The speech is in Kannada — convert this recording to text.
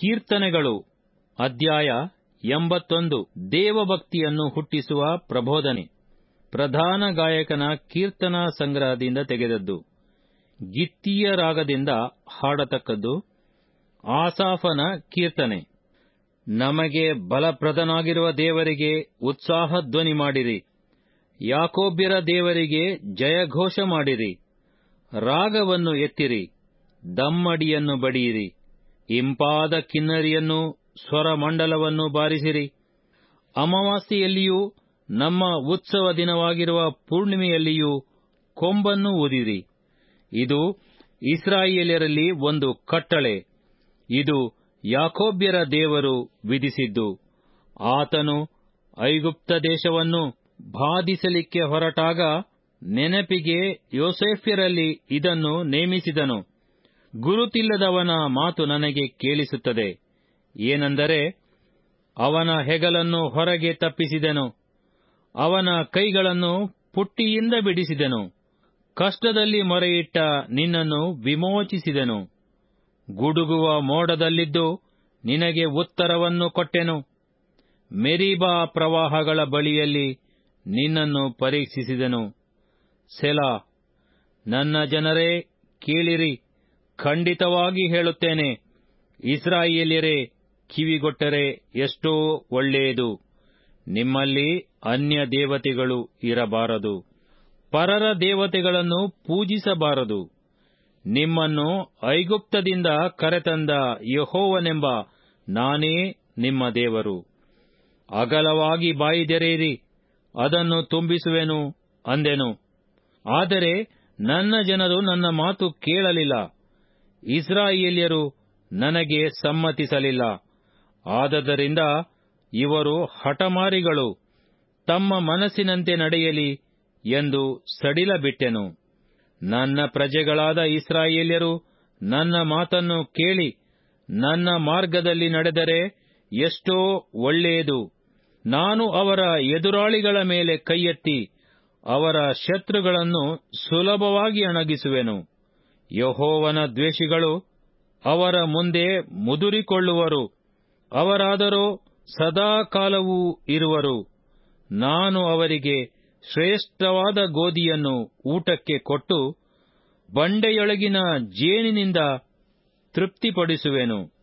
ಕೀರ್ತನೆಗಳು ಅಧ್ಯಾಯ ಎಂಬತ್ತೊಂದು ದೇವಭಕ್ತಿಯನ್ನು ಹುಟ್ಟಿಸುವ ಪ್ರಬೋಧನೆ ಪ್ರಧಾನ ಗಾಯಕನ ಕೀರ್ತನಾ ಸಂಗ್ರಹದಿಂದ ತೆಗೆದದ್ದು ಗಿತ್ತೀಯ ರಾಗದಿಂದ ಹಾಡತಕ್ಕದ್ದು ಆಸಾಫನ ಕೀರ್ತನೆ ನಮಗೆ ಬಲಪ್ರದನಾಗಿರುವ ದೇವರಿಗೆ ಉತ್ಸಾಹ ಧ್ವನಿ ಮಾಡಿರಿ ಯಾಕೋಬ್ಯರ ದೇವರಿಗೆ ಜಯಘೋಷ ಮಾಡಿರಿ ರಾಗವನ್ನು ಎತ್ತಿರಿ ದಮ್ಮಡಿಯನ್ನು ಬಡಿಯಿರಿ ಇಂಪಾದ ಕಿನ್ನರಿಯನ್ನು ಸ್ವರಮಂಡಲವನ್ನು ಬಾರಿಸಿರಿ ಅಮಾವಾಸ್ಯೆಯಲ್ಲಿಯೂ ನಮ್ಮ ಉತ್ಸವ ದಿನವಾಗಿರುವ ಪೂರ್ಣಿಮೆಯಲ್ಲಿಯೂ ಕೊಂಬನ್ನು ಊದಿರಿ ಇದು ಇಸ್ರಾಯೇಲ್ಯರಲ್ಲಿ ಒಂದು ಕಟ್ಟಳೆ ಇದು ಯಾಕೋಬ್ಯರ ದೇವರು ವಿಧಿಸಿದ್ದು ಆತನು ಐಗುಪ್ತ ದೇಶವನ್ನು ಬಾಧಿಸಲಿಕ್ಕೆ ಹೊರಟಾಗ ನೆನಪಿಗೆ ಯೋಸೇಫ್ಯರಲ್ಲಿ ಇದನ್ನು ನೇಮಿಸಿದನು ಗುರುತಿಲ್ಲದವನ ಮಾತು ನನಗೆ ಕೇಳಿಸುತ್ತದೆ ಏನೆಂದರೆ ಅವನ ಹೆಗಲನ್ನು ಹೊರಗೆ ತಪ್ಪಿಸಿದೆನು ಅವನ ಕೈಗಳನ್ನು ಪುಟ್ಟಿಯಿಂದ ಬಿಡಿಸಿದೆನು ಕಷ್ಟದಲ್ಲಿ ಮೊರೆಯಿಟ್ಟ ನಿನ್ನನ್ನು ವಿಮೋಚಿಸಿದೆನು ಗುಡುಗುವ ಮೋಡದಲ್ಲಿದ್ದು ನಿನಗೆ ಉತ್ತರವನ್ನು ಕೊಟ್ಟೆನು ಮೆರೀಬಾ ಪ್ರವಾಹಗಳ ಬಳಿಯಲ್ಲಿ ನಿನ್ನನ್ನು ಪರೀಕ್ಷಿಸಿದೆನು ಸೆಲಾ ನನ್ನ ಜನರೇ ಕೇಳಿರಿ ಖಂಡಿತವಾಗಿ ಹೇಳುತ್ತೇನೆ ಇಸ್ರಾಯೇಲ್ಯರೇ ಕಿವಿಗೊಟ್ಟರೆ ಎಷ್ಟೋ ಒಳ್ಳೆಯದು ನಿಮ್ಮಲ್ಲಿ ಅನ್ಯ ದೇವತೆಗಳು ಇರಬಾರದು ಪರರ ದೇವತೆಗಳನ್ನು ಪೂಜಿಸಬಾರದು ನಿಮ್ಮನ್ನು ಐಗುಪ್ತದಿಂದ ಕರೆತಂದ ಯಹೋವನೆಂಬ ನಾನೇ ನಿಮ್ಮ ದೇವರು ಅಗಲವಾಗಿ ಬಾಯಿದೆರೆಯಿರಿ ಅದನ್ನು ತುಂಬಿಸುವೆನು ಅಂದೆನು ಆದರೆ ನನ್ನ ಜನರು ನನ್ನ ಮಾತು ಕೇಳಲಿಲ್ಲ ಇಸ್ರಾಯೇಲ್ಯರು ನನಗೆ ಸಮ್ಮತಿಸಲಿಲ್ಲ ಆದದರಿಂದ ಇವರು ಹಠಮಾರಿಗಳು ತಮ್ಮ ಮನಸ್ಸಿನಂತೆ ನಡೆಯಲಿ ಎಂದು ಸಡಿಲ ಬಿಟ್ಟೆನು ನನ್ನ ಪ್ರಜೆಗಳಾದ ಇಸ್ರಾಯೇಲ್ಯರು ನನ್ನ ಮಾತನ್ನು ಕೇಳಿ ನನ್ನ ಮಾರ್ಗದಲ್ಲಿ ನಡೆದರೆ ಎಷ್ಟೋ ಒಳ್ಳೆಯದು ನಾನು ಅವರ ಎದುರಾಳಿಗಳ ಮೇಲೆ ಕೈಯೆತ್ತಿ ಅವರ ಶತ್ರುಗಳನ್ನು ಸುಲಭವಾಗಿ ಅಣಗಿಸುವೆನು ಯಹೋವನ ದ್ವೇಷಿಗಳು ಅವರ ಮುಂದೆ ಮುದುರಿಕೊಳ್ಳುವರು ಅವರಾದರೋ ಸದಾಕಾಲವೂ ಇರುವರು ನಾನು ಅವರಿಗೆ ಶ್ರೇಷ್ಠವಾದ ಗೋಧಿಯನ್ನು ಊಟಕ್ಕೆ ಕೊಟ್ಟು ಬಂಡೆಯೊಳಗಿನ ಜೇನಿನಿಂದ ತೃಪ್ತಿಪಡಿಸುವೆನು